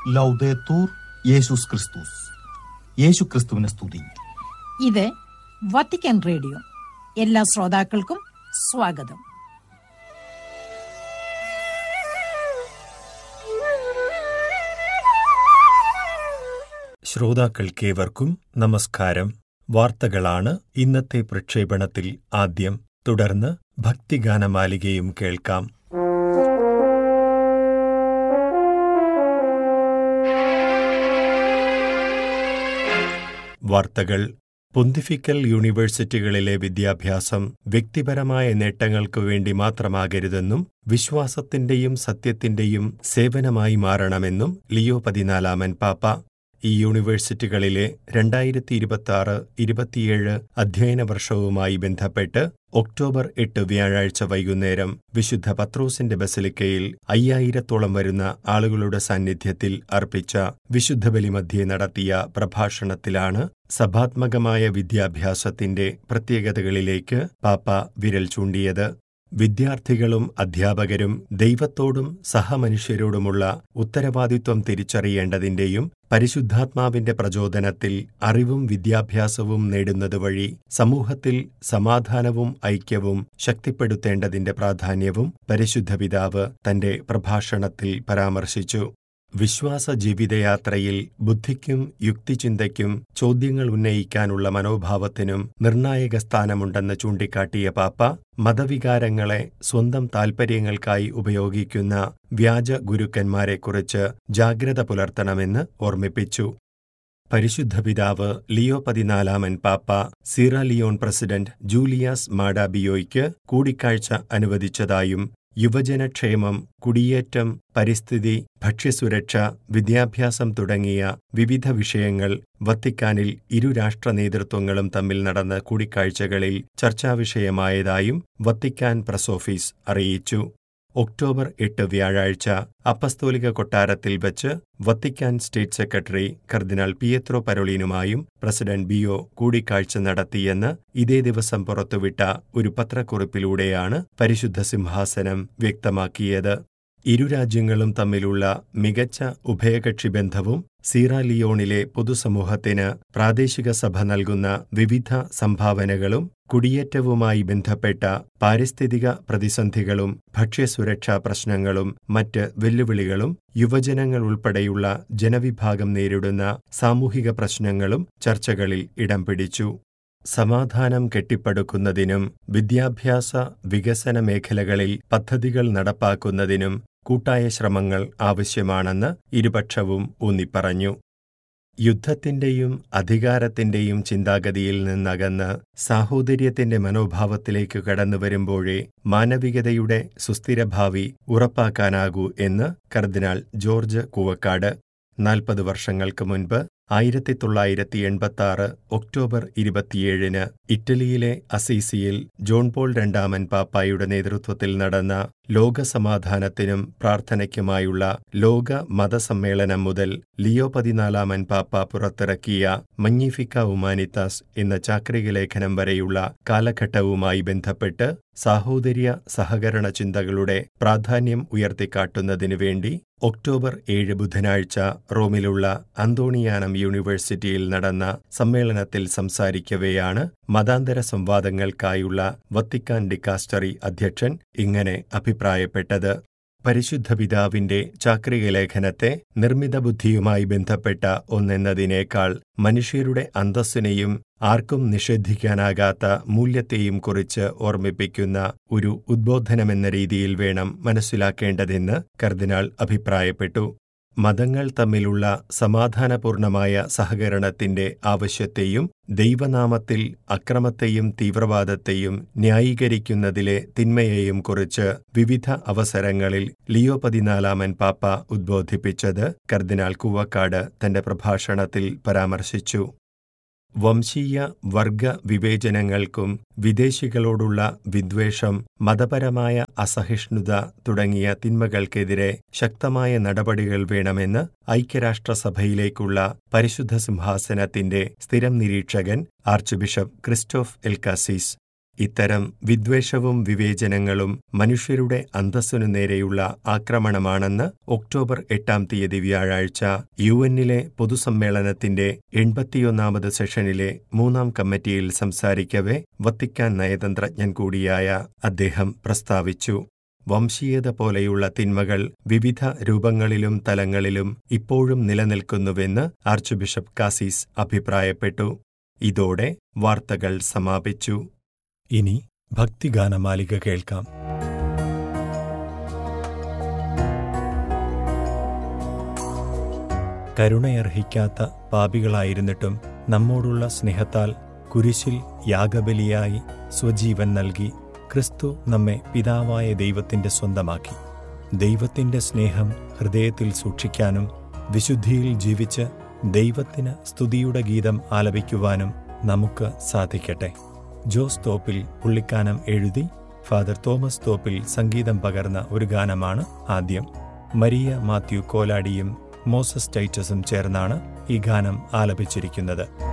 ലൗദേത്തൂർ യേശുസ് ക്രിസ്തുസ് യേശു ക്രിസ്തുവിനെ സ്തുതി ഇത് വത്തിക്കാൻ റേഡിയോ എല്ലാ ശ്രോതാക്കൾക്കും സ്വാഗതം ശ്രോതാക്കൾക്കേവർക്കും നമസ്കാരം വാർത്തകളാണ് ഇന്നത്തെ പ്രക്ഷേപണത്തിൽ ആദ്യം തുടർന്ന് ഭക്തിഗാനമാലികയും കേൾക്കാം വാർത്തകൾ പൊന്തിഫിക്കൽ യൂണിവേഴ്സിറ്റികളിലെ വിദ്യാഭ്യാസം വ്യക്തിപരമായ നേട്ടങ്ങൾക്കു വേണ്ടി മാത്രമാകരുതെന്നും വിശ്വാസത്തിന്റെയും സത്യത്തിന്റെയും സേവനമായി മാറണമെന്നും ലിയോ പതിനാലാമൻ പാപ്പ ഈ യൂണിവേഴ്സിറ്റികളിലെ രണ്ടായിരത്തി ഇരുപത്തിയാറ് ഇരുപത്തിയേഴ് അധ്യയന വർഷവുമായി ബന്ധപ്പെട്ട് ഒക്ടോബർ എട്ട് വ്യാഴാഴ്ച വൈകുന്നേരം വിശുദ്ധ പത്രോസിന്റെ ബസലിക്കയിൽ അയ്യായിരത്തോളം വരുന്ന ആളുകളുടെ സാന്നിധ്യത്തിൽ അർപ്പിച്ച വിശുദ്ധ ബലിമധ്യേ നടത്തിയ പ്രഭാഷണത്തിലാണ് സഭാത്മകമായ വിദ്യാഭ്യാസത്തിന്റെ പ്രത്യേകതകളിലേക്ക് പാപ്പ വിരൽ ചൂണ്ടിയത് വിദ്യാർത്ഥികളും അധ്യാപകരും ദൈവത്തോടും സഹമനുഷ്യരോടുമുള്ള ഉത്തരവാദിത്വം തിരിച്ചറിയേണ്ടതിന്റെയും പരിശുദ്ധാത്മാവിന്റെ പ്രചോദനത്തിൽ അറിവും വിദ്യാഭ്യാസവും നേടുന്നതുവഴി സമൂഹത്തിൽ സമാധാനവും ഐക്യവും ശക്തിപ്പെടുത്തേണ്ടതിന്റെ പ്രാധാന്യവും പരിശുദ്ധ പിതാവ് തന്റെ പ്രഭാഷണത്തിൽ പരാമർശിച്ചു വിശ്വാസ ജീവിതയാത്രയിൽ ബുദ്ധിക്കും യുക്തിചിന്തയ്ക്കും ചോദ്യങ്ങൾ ഉന്നയിക്കാനുള്ള മനോഭാവത്തിനും നിർണായക സ്ഥാനമുണ്ടെന്ന് ചൂണ്ടിക്കാട്ടിയ പാപ്പ മതവികാരങ്ങളെ സ്വന്തം താൽപര്യങ്ങൾക്കായി ഉപയോഗിക്കുന്ന വ്യാജ ഗുരുക്കന്മാരെക്കുറിച്ച് ജാഗ്രത പുലർത്തണമെന്ന് ഓർമ്മിപ്പിച്ചു പരിശുദ്ധ പിതാവ് ലിയോ പതിനാലാമൻ പാപ്പ സീറ ലിയോൺ പ്രസിഡന്റ് ജൂലിയാസ് മാഡാബിയോയ്ക്ക് കൂടിക്കാഴ്ച അനുവദിച്ചതായും യുവജനക്ഷേമം കുടിയേറ്റം പരിസ്ഥിതി ഭക്ഷ്യസുരക്ഷ വിദ്യാഭ്യാസം തുടങ്ങിയ വിവിധ വിഷയങ്ങൾ വത്തിക്കാനിൽ ഇരു രാഷ്ട്ര നേതൃത്വങ്ങളും തമ്മിൽ നടന്ന കൂടിക്കാഴ്ചകളിൽ ചർച്ചാവിഷയമായതായും വത്തിക്കാൻ പ്രസ് ഓഫീസ് അറിയിച്ചു ഒക്ടോബർ എട്ട് വ്യാഴാഴ്ച അപ്പസ്തോലിക കൊട്ടാരത്തിൽ വച്ച് Vatican state secretary cardinal Pietro പരോളീനുമായും പ്രസിഡന്റ് ബിയോ കൂടിക്കാഴ്ച നടത്തിയെന്ന് ഇതേ ദിവസം പുറത്തുവിട്ട ഒരു പത്രക്കുറിപ്പിലൂടെയാണ് പരിശുദ്ധ സിംഹാസനം വ്യക്തമാക്കിയത് ഇരു രാജ്യങ്ങളും തമ്മിലുള്ള മികച്ച ഉഭയകക്ഷി ബന്ധവും സീറ ലിയോണിലെ പൊതുസമൂഹത്തിന് പ്രാദേശിക സഭ നൽകുന്ന വിവിധ സംഭാവനകളും കുടിയേറ്റവുമായി ബന്ധപ്പെട്ട പാരിസ്ഥിതിക പ്രതിസന്ധികളും ഭക്ഷ്യസുരക്ഷാ പ്രശ്നങ്ങളും മറ്റ് വെല്ലുവിളികളും യുവജനങ്ങൾ ഉൾപ്പെടെയുള്ള ജനവിഭാഗം നേരിടുന്ന സാമൂഹിക പ്രശ്നങ്ങളും ചർച്ചകളിൽ ഇടം പിടിച്ചു സമാധാനം കെട്ടിപ്പടുക്കുന്നതിനും വിദ്യാഭ്യാസ വികസന മേഖലകളിൽ പദ്ധതികൾ നടപ്പാക്കുന്നതിനും കൂട്ടായ ശ്രമങ്ങൾ ആവശ്യമാണെന്ന് ഇരുപക്ഷവും ഊന്നിപ്പറഞ്ഞു യുദ്ധത്തിന്റെയും അധികാരത്തിന്റെയും ചിന്താഗതിയിൽ നിന്നകന്ന് സാഹോദര്യത്തിന്റെ മനോഭാവത്തിലേക്ക് കടന്നുവരുമ്പോഴേ മാനവികതയുടെ സുസ്ഥിരഭാവി ഉറപ്പാക്കാനാകൂ എന്ന് കർദിനാൾ ജോർജ് കൂവക്കാട് നാൽപ്പത് വർഷങ്ങൾക്ക് മുൻപ് ആയിരത്തി തൊള്ളായിരത്തി എൺപത്തി ഒക്ടോബർ ഇരുപത്തിയേഴിന് ഇറ്റലിയിലെ അസീസിയിൽ ജോൺ പോൾ രണ്ടാമൻ പാപ്പായുടെ നേതൃത്വത്തിൽ നടന്ന ലോകസമാധാനത്തിനും പ്രാർത്ഥനയ്ക്കുമായുള്ള ലോക മതസമ്മേളനം മുതൽ ലിയോ പതിനാലാമൻ പാപ്പ പുറത്തിറക്കിയ മഞ്ഞിഫിക്ക ഉമാനിത്താസ് എന്ന ചാക്രിക ലേഖനം വരെയുള്ള കാലഘട്ടവുമായി ബന്ധപ്പെട്ട് സാഹോദര്യ സഹകരണ ചിന്തകളുടെ പ്രാധാന്യം ഉയർത്തിക്കാട്ടുന്നതിനു വേണ്ടി ഒക്ടോബർ ഏഴ് ബുധനാഴ്ച റോമിലുള്ള അന്തോണിയാനം യൂണിവേഴ്സിറ്റിയിൽ നടന്ന സമ്മേളനത്തിൽ സംസാരിക്കവെയാണ് മതാന്തര സംവാദങ്ങൾക്കായുള്ള വത്തിക്കാൻ ഡിക്കാസ്റ്ററി അധ്യക്ഷൻ ഇങ്ങനെ അഭിപ്രായപ്പെട്ടത് പരിശുദ്ധ പിതാവിന്റെ ചാക്രിക ലേഖനത്തെ നിർമ്മിത ബുദ്ധിയുമായി ബന്ധപ്പെട്ട ഒന്നെന്നതിനേക്കാൾ മനുഷ്യരുടെ അന്തസ്സിനെയും ആർക്കും നിഷേധിക്കാനാകാത്ത മൂല്യത്തെയും കുറിച്ച് ഓർമ്മിപ്പിക്കുന്ന ഒരു ഉദ്ബോധനമെന്ന രീതിയിൽ വേണം മനസ്സിലാക്കേണ്ടതെന്ന് കർദിനാൾ അഭിപ്രായപ്പെട്ടു മതങ്ങൾ തമ്മിലുള്ള സമാധാനപൂർണമായ സഹകരണത്തിന്റെ ആവശ്യത്തെയും ദൈവനാമത്തിൽ അക്രമത്തെയും തീവ്രവാദത്തെയും ന്യായീകരിക്കുന്നതിലെ തിന്മയെയും കുറിച്ച് വിവിധ അവസരങ്ങളിൽ ലിയോ പതിനാലാമൻ പാപ്പ ഉദ്ബോധിപ്പിച്ചത് കർദിനാൾ കൂവക്കാട് തന്റെ പ്രഭാഷണത്തിൽ പരാമർശിച്ചു വംശീയ വർഗ വിവേചനങ്ങൾക്കും വിദേശികളോടുള്ള വിദ്വേഷം മതപരമായ അസഹിഷ്ണുത തുടങ്ങിയ തിന്മകൾക്കെതിരെ ശക്തമായ നടപടികൾ വേണമെന്ന് ഐക്യരാഷ്ട്രസഭയിലേക്കുള്ള പരിശുദ്ധ സിംഹാസനത്തിന്റെ സ്ഥിരം നിരീക്ഷകൻ ആർച്ച് ബിഷപ്പ് ക്രിസ്റ്റോഫ് എൽക്കാസീസ് ഇത്തരം വിദ്വേഷവും വിവേചനങ്ങളും മനുഷ്യരുടെ അന്തസ്സിനു നേരെയുള്ള ആക്രമണമാണെന്ന് ഒക്ടോബർ എട്ടാം തീയതി വ്യാഴാഴ്ച യു എന്നിലെ പൊതുസമ്മേളനത്തിന്റെ എൺപത്തിയൊന്നാമത് സെഷനിലെ മൂന്നാം കമ്മിറ്റിയിൽ സംസാരിക്കവെ വത്തിക്കാൻ നയതന്ത്രജ്ഞൻ കൂടിയായ അദ്ദേഹം പ്രസ്താവിച്ചു വംശീയത പോലെയുള്ള തിന്മകൾ വിവിധ രൂപങ്ങളിലും തലങ്ങളിലും ഇപ്പോഴും നിലനിൽക്കുന്നുവെന്ന് ആർച്ച് ബിഷപ്പ് കാസീസ് അഭിപ്രായപ്പെട്ടു ഇതോടെ വാർത്തകൾ സമാപിച്ചു ഇനി ഭക്തിഗാനമാലിക കേൾക്കാം കരുണയർഹിക്കാത്ത പാപികളായിരുന്നിട്ടും നമ്മോടുള്ള സ്നേഹത്താൽ കുരിശിൽ യാഗബലിയായി സ്വജീവൻ നൽകി ക്രിസ്തു നമ്മെ പിതാവായ ദൈവത്തിന്റെ സ്വന്തമാക്കി ദൈവത്തിന്റെ സ്നേഹം ഹൃദയത്തിൽ സൂക്ഷിക്കാനും വിശുദ്ധിയിൽ ജീവിച്ച് ദൈവത്തിന് സ്തുതിയുടെ ഗീതം ആലപിക്കുവാനും നമുക്ക് സാധിക്കട്ടെ ജോസ് തോപ്പിൽ പുള്ളിക്കാനം എഴുതി ഫാദർ തോമസ് തോപ്പിൽ സംഗീതം പകർന്ന ഒരു ഗാനമാണ് ആദ്യം മരിയ മാത്യു കോലാടിയും മോസസ് ടൈറ്റസും ചേർന്നാണ് ഈ ഗാനം ആലപിച്ചിരിക്കുന്നത്